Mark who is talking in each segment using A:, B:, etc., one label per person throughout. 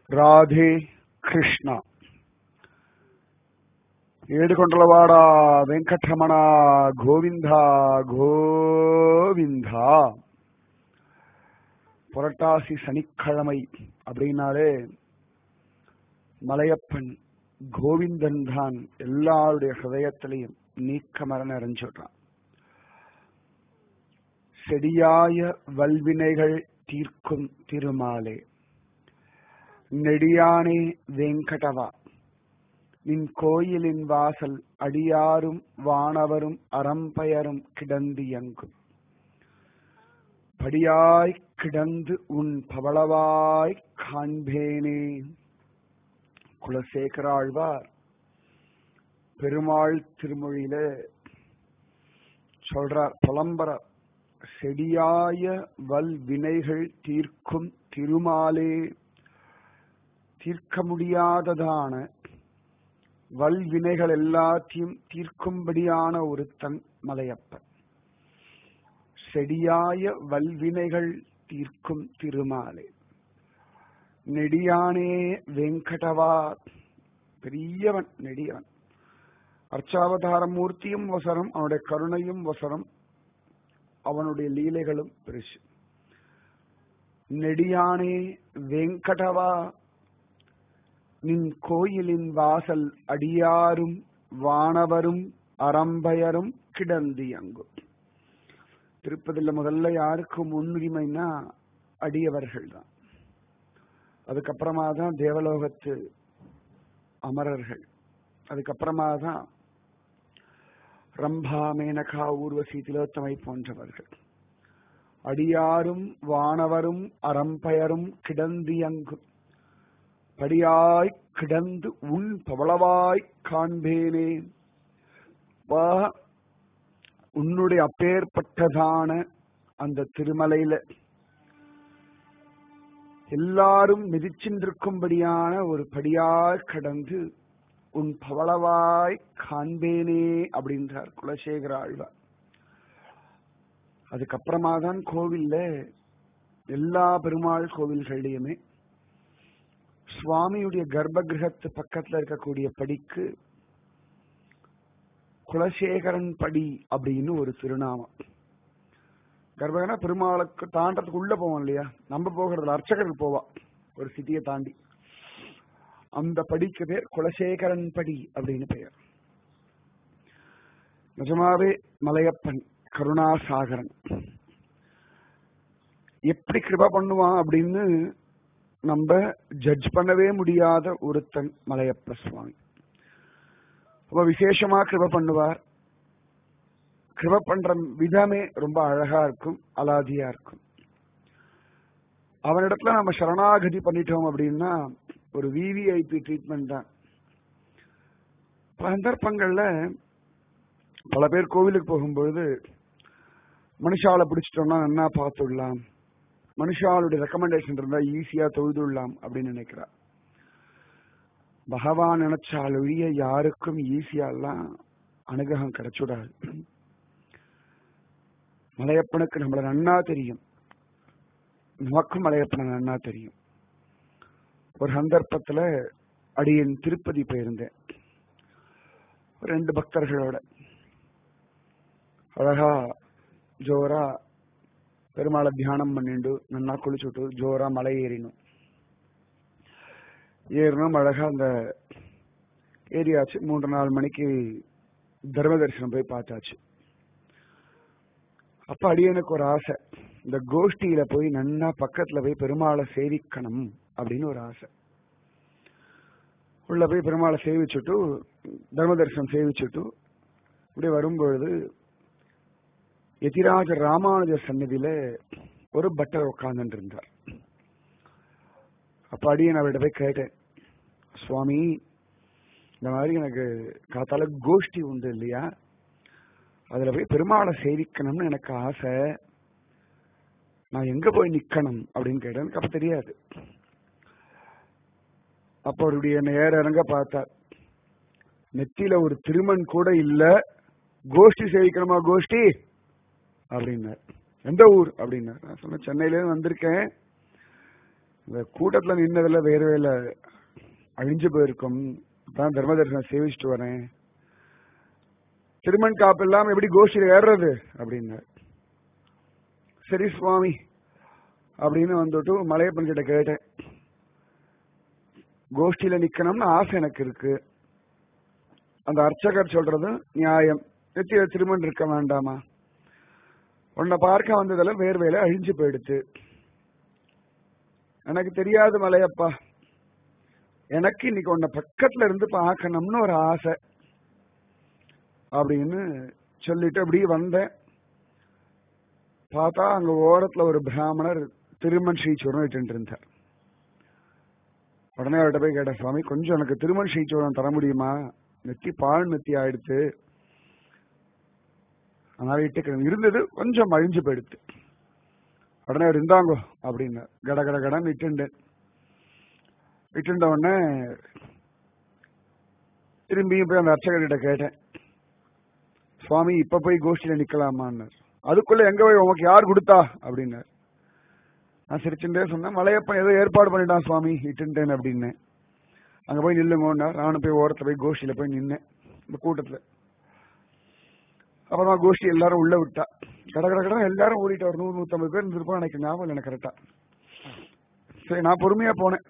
A: రాధే కృష్ణ ఏడుకొండలవాడ వెంకటరమణ గోవింద గోవింద புரட்டாசி சனிக்கிழமை அப்படின்னாலே மலையப்பன் கோவிந்தன் தான் எல்லாருடைய ஹிருதயத்திலையும் நீக்கமர நிறைஞ்சுடுறான் செடியாய வல்வினைகள் தீர்க்கும் திருமாலே நெடியானே வெங்கடவா நின் கோயிலின் வாசல் அடியாரும் வானவரும் அறம்பயரும் கிடந்தியங்கும் படியாய் கிடந்து உன் பவளவாய் காண்பேனே குலசேகராழ்வார் பெருமாள் திருமொழியில சொல்றார் புலம்பர செடியாய வல் வினைகள் தீர்க்கும் திருமாலே தீர்க்க முடியாததான வல் வினைகள் எல்லாத்தையும் தீர்க்கும்படியான ஒருத்தன் மலையப்பன் செடியாய வல்வினைகள் தீர்க்கும் திருமாலே நெடியானே வெங்கடவா பெரியவன் நெடியவன் அர்ச்சாவதார மூர்த்தியும் வசரம் அவனுடைய கருணையும் வசரம் அவனுடைய லீலைகளும் பெருசு நெடியானே வெங்கடவா நின் கோயிலின் வாசல் அடியாரும் வானவரும் அறம்பயரும் கிடந்தியங்கும் திருப்பதியில் முதல்ல யாருக்கு முன்னுரிமைனா அடியவர்கள் தான் அதுக்கப்புறமா தான் தேவலோகத்து அமரர்கள் அதுக்கப்புறமா தான் ரம்பா மேனகா ஊர்வசி திலோத்தமை போன்றவர்கள் அடியாரும் வானவரும் அறம்பயரும் கிடந்தியங்கும் படியாய் கிடந்து உன் பவளவாய் காண்பேனே வா உன்னுடைய அப்பேற்பட்டதான அந்த திருமலையில எல்லாரும் மிதிச்சின்றிருக்கும்படியான ஒரு படியாய் கடந்து உன் பவளவாய் காண்பேனே அப்படின்றார் குலசேகர ஆழ்வார் அதுக்கப்புறமா தான் கோவில்ல எல்லா பெருமாள் கோவில்கள்லயுமே சுவாமியுடைய கர்ப்ப கிரகத்து பக்கத்துல இருக்கக்கூடிய படிக்கு குலசேகரன் படி அப்படின்னு ஒரு திருநாமம் கர்ப்பகனா பெருமாளுக்கு தாண்டறதுக்கு உள்ள போவோம் இல்லையா நம்ம போகிறதுல அர்ச்சகர்கள் போவா ஒரு சிட்டியை தாண்டி அந்த படிக்கு பேர் குலசேகரன் படி அப்படின்னு பெயர் நிஜமாவே மலையப்பன் கருணாசாகரன் எப்படி கிருபா பண்ணுவான் அப்படின்னு நம்ம ஜட்ஜ் பண்ணவே முடியாத ஒருத்தன் மலையப்ப சுவாமி ரொம்ப விசேஷமா கிருப பண்ணுவார் கிருப பண்ற விதமே ரொம்ப அழகா இருக்கும் அலாதியா இருக்கும் அவனிடத்துல நம்ம சரணாகதி பண்ணிட்டோம் அப்படின்னா ஒரு விவிஐபி ட்ரீட்மெண்ட் தான் பல சந்தர்ப்பங்கள்ல பல பேர் கோவிலுக்கு போகும்பொழுது மனுஷால பிடிச்சிட்டோம்னா என்ன பார்த்துடலாம் மனுஷாளுடைய ரெக்கமெண்டேஷன் இருந்தா ஈஸியா தொழுதுடலாம் அப்படின்னு நினைக்கிறா பகவான் நினைச்சால் ஒழிய யாருக்கும் ஈஸியா எல்லாம் அனுகிரகம் கிடைச்சுடாது மலையப்பனுக்கு நம்மள நன்னா தெரியும் நமக்கும் மலையப்பனை நன்னா தெரியும் ஒரு சந்தர்ப்பத்துல அடியன் திருப்பதி போயிருந்தேன் ரெண்டு பக்தர்களோட அழகா ஜோரா பெருமாளை தியானம் பண்ணிண்டு நன்னா குளிச்சுட்டு ஜோரா மலை ஏறினோம் ஏறினோம் அழகா அந்த ஏரியாச்சு மூன்று நாலு மணிக்கு தர்ம தரிசனம் போய் பார்த்தாச்சு அப்ப அடியனுக்கு ஒரு ஆசை இந்த கோஷ்டியில போய் நன்னா பக்கத்துல போய் பெருமாளை சேவிக்கணும் அப்படின்னு ஒரு ஆசை உள்ள போய் பெருமாளை சேவிச்சுட்டு தர்ம தரிசனம் சேவிச்சுட்டு இப்படி வரும்பொழுது எதிராஜ ராமானுஜர் சன்னதியில ஒரு பட்டர் உட்கார்ந்துட்டு இருந்தார் அப்ப அடியன் அவர்கிட்ட போய் கேட்டேன் சுவாமி இந்த மாதிரி எனக்கு காத்தால கோஷ்டி உண்டு இல்லையா அதுல போய் பெருமாளை சேவிக்கணும்னு எனக்கு ஆசை நான் எங்க போய் நிக்கணும் அப்படின்னு கேட்டேன் எனக்கு அப்ப தெரியாது அப்ப அவருடைய நேர இறங்க பார்த்தார் நெத்தியில ஒரு திருமண் கூட இல்ல கோஷ்டி சேவிக்கணுமா கோஷ்டி அப்படின்னார் எந்த ஊர் அப்படின்னார் நான் சொன்னேன் சென்னையில இருந்து வந்திருக்கேன் இந்த கூட்டத்துல நின்னதுல வேறு வேலை அழிஞ்சு போயிருக்கும் தான் தர்ம தரிசனம் சேவிச்சுட்டு வரேன் திருமண் காப்பு இல்லாம எப்படி கோஷ்டியில் ஏறுறது அப்படின்னார் சரி சுவாமி அப்படின்னு வந்துட்டு மலையப்பன் கிட்ட கேட்டேன் கோஷ்டியில நிக்கணும்னு ஆசை எனக்கு இருக்கு அந்த அர்ச்சகர் சொல்றது நியாயம் நெத்தியில திருமண் இருக்க வேண்டாமா உன்னை பார்க்க வந்ததுல வேர்வையில அழிஞ்சு போயிடுச்சு எனக்கு தெரியாது மலையப்பா எனக்கு இன்னைக்கு உன்னை பக்கத்துல இருந்து பார்க்கணும்னு ஒரு ஆசை அப்படின்னு சொல்லிட்டு அப்படியே வந்தேன் பார்த்தா அங்க ஓரத்துல ஒரு பிராமணர் திருமண் ஸ்ரீச்சூரம் இட்டு இருந்தார் உடனே அவர்கிட்ட போய் கேட்டேன் சுவாமி கொஞ்சம் எனக்கு திருமண் ஸ்ரீச்சூரம் தர முடியுமா நெத்தி பால் நெத்தி ஆயிடுத்து அதனால இட்டுக்கிறேன் இருந்தது கொஞ்சம் அழிஞ்சு போயிடுத்து உடனே அவர் இருந்தாங்கோ அப்படின்னு கட கட கடன் இட்டுண்டேன் இட்டுண்ட உடனே திரும்பியும் போய் அந்த அர்ச்சகர்கிட்ட கேட்டேன் சுவாமி இப்ப போய் கோஷ்டியில நிக்கலாமான்னார் அதுக்குள்ள எங்க போய் உனக்கு யார் கொடுத்தா அப்படின்னார் நான் சிரிச்சுட்டே சொன்னேன் மலையப்பன் ஏதோ ஏற்பாடு பண்ணிட்டான் சுவாமி இட்டுட்டேன் அப்படின்னு அங்க போய் நில்லுங்கன்னார் நானும் போய் ஓரத்துல போய் கோஷ்டியில போய் நின்னேன் இந்த கூட்டத்துல அப்புறமா கோஷ்டி எல்லாரும் உள்ள விட்டா கட கட கட எல்லாரும் ஓடிட்டு ஒரு நூறு நூத்தம்பது பேர் இருந்திருப்போம் எனக்கு ஞாபகம் இல்லை எனக்கு கரெக்டா சரி நான் பொறுமையா போனேன்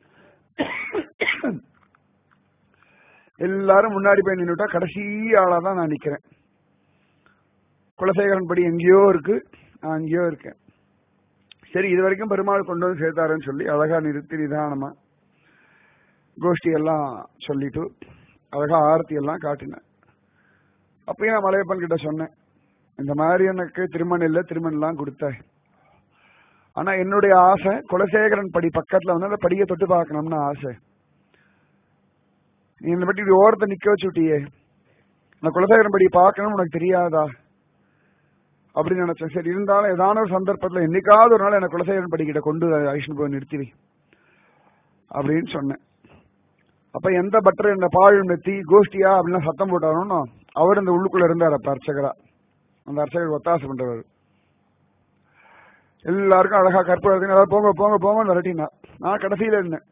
A: எல்லாரும் முன்னாடி போய் நின்னுட்டா கடைசி ஆளா தான் நான் நிக்கிறேன் குலசேகரன் படி எங்கேயோ இருக்கு நான் எங்கேயோ இருக்கேன் சரி இது வரைக்கும் பெருமாள் கொண்டு வந்து சேர்த்தாருன்னு சொல்லி அழகா நிறுத்தி நிதானமா கோஷ்டி எல்லாம் சொல்லிட்டு அழகா ஆரத்தி எல்லாம் காட்டினேன் அப்பயும் நான் மலையப்பன் கிட்ட சொன்னேன் இந்த மாதிரி எனக்கு திருமணம் இல்லை திருமணம் எல்லாம் கொடுத்தாய் ஆனா என்னுடைய ஆசை குலசேகரன் படி பக்கத்துல வந்து அந்த படியை தொட்டு பார்க்கணும்னு ஆசை நீ இந்த பட்டி இப்படி ஓரத்தை நிக்க வச்சு விட்டியே அந்த குலசேகரன் படி பார்க்கணும்னு உனக்கு தெரியாதா அப்படின்னு நினைச்சேன் சரி இருந்தாலும் ஏதான ஒரு சந்தர்ப்பத்துல என்னைக்காவது ஒரு நாள் எனக்கு குலசேகரன் படிக்கிட்ட கொண்டு ஐஷ்ணு போய் நிறுத்திவி அப்படின்னு சொன்னேன் அப்ப எந்த பட்டர் இந்த பாழ் நெத்தி கோஷ்டியா அப்படின்னா சத்தம் போட்டாரோன்னு அவர் இந்த உள்ளுக்குள்ள இருந்தார் அப்ப அர்ச்சகரா அந்த அர்ச்சகர் ஒத்தாசை பண்றவர் எல்லாருக்கும் அழகா கற்பூரம் ஏதாவது போங்க போங்க போங்க விரட்டினா நான் கடைசியில இருந்தேன்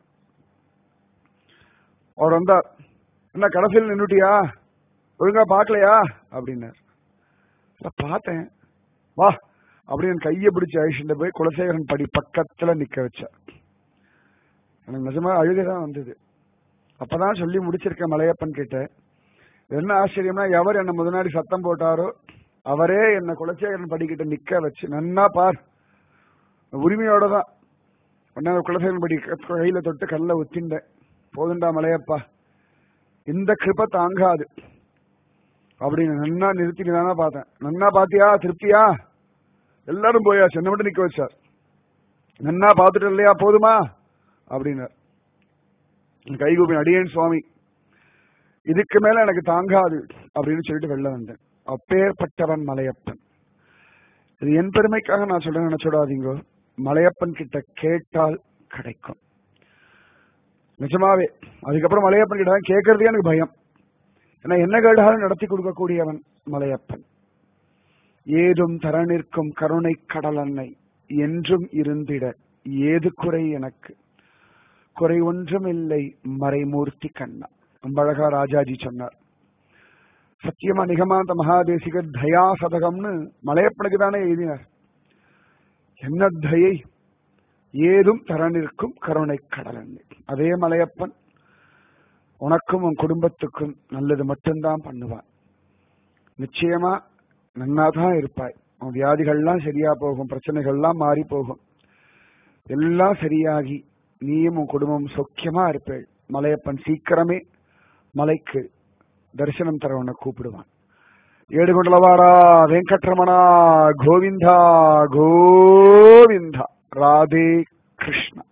A: அவர் வந்தார் என்ன கடைசியில் நின்னுட்டியா ஒழுங்கா பாக்கலையா அப்படின்னார் பார்த்தேன் வா அப்படின்னு கையை பிடிச்சு அழிச்சுட்டு போய் குலசேகரன் படி பக்கத்துல நிக்க வச்சார் எனக்கு நிஜமா அழுகைதான் வந்தது அப்பதான் சொல்லி முடிச்சிருக்கேன் மலையப்பன் கிட்ட என்ன ஆச்சரியம்னா எவர் என்ன முன்னாடி சத்தம் போட்டாரோ அவரே என்ன குலசேகரன் படிக்கிட்ட நிக்க வச்சு நன்னா பார் உரிமையோட தான் உடனே அந்த குலசேகரன் படி கையில தொட்டு கல்ல ஒத்திண்டேன் போதுண்டா மலையப்பா இந்த கிருப்ப தாங்காது அப்படின்னு நன்னா நிறுத்திட்டு தானே பார்த்தேன் நன்னா பாத்தியா திருப்தியா எல்லாரும் போயாச்சு என்ன மட்டும் நிக்க வச்சார் நன்னா பார்த்துட்டு இல்லையா போதுமா அப்படின்னார் கைகூப்பி அடியேன் சுவாமி இதுக்கு மேல எனக்கு தாங்காது அப்படின்னு சொல்லிட்டு வெளில வந்தேன் அப்பேற்பட்டவன் மலையப்பன் இது என் பெருமைக்காக நான் சொல்றேன் நினைச்சுடாதீங்க மலையப்பன் கிட்ட கேட்டால் கிடைக்கும் நிஜமாவே அதுக்கப்புறம் மலையப்பன் கிட்ட தான் கேட்கறதே எனக்கு பயம் ஏன்னா என்ன கேட்டாலும் நடத்தி கொடுக்கக்கூடியவன் மலையப்பன் ஏதும் தர நிற்கும் கருணை கடலன்னை என்றும் இருந்திட ஏது குறை எனக்கு குறை ஒன்றும் இல்லை மறைமூர்த்தி கண்ணா ரொம்ப அழகா ராஜாஜி சொன்னார் சத்தியமா நிகமாந்த மகாதேசிகர் தயா சதகம்னு மலையப்பனுக்கு தானே எழுதினார் என்ன தயை ஏதும் தர நிற்கும் கருணை கடலன் அதே மலையப்பன் உனக்கும் உன் குடும்பத்துக்கும் நல்லது மட்டும்தான் பண்ணுவான் நிச்சயமா நன்னாதான் இருப்பாய் உன் வியாதிகள்லாம் சரியா போகும் பிரச்சனைகள்லாம் மாறி போகும் எல்லாம் சரியாகி நீயும் உன் குடும்பம் சொக்கியமா இருப்பேள் மலையப்பன் சீக்கிரமே மலைக்கு தரிசனம் தர உன்னை கூப்பிடுவான் ஏடுகொண்டலவாடா வெங்கட்ரமணா கோவிந்தா கோவிந்தா ராதே கிருஷ்ணா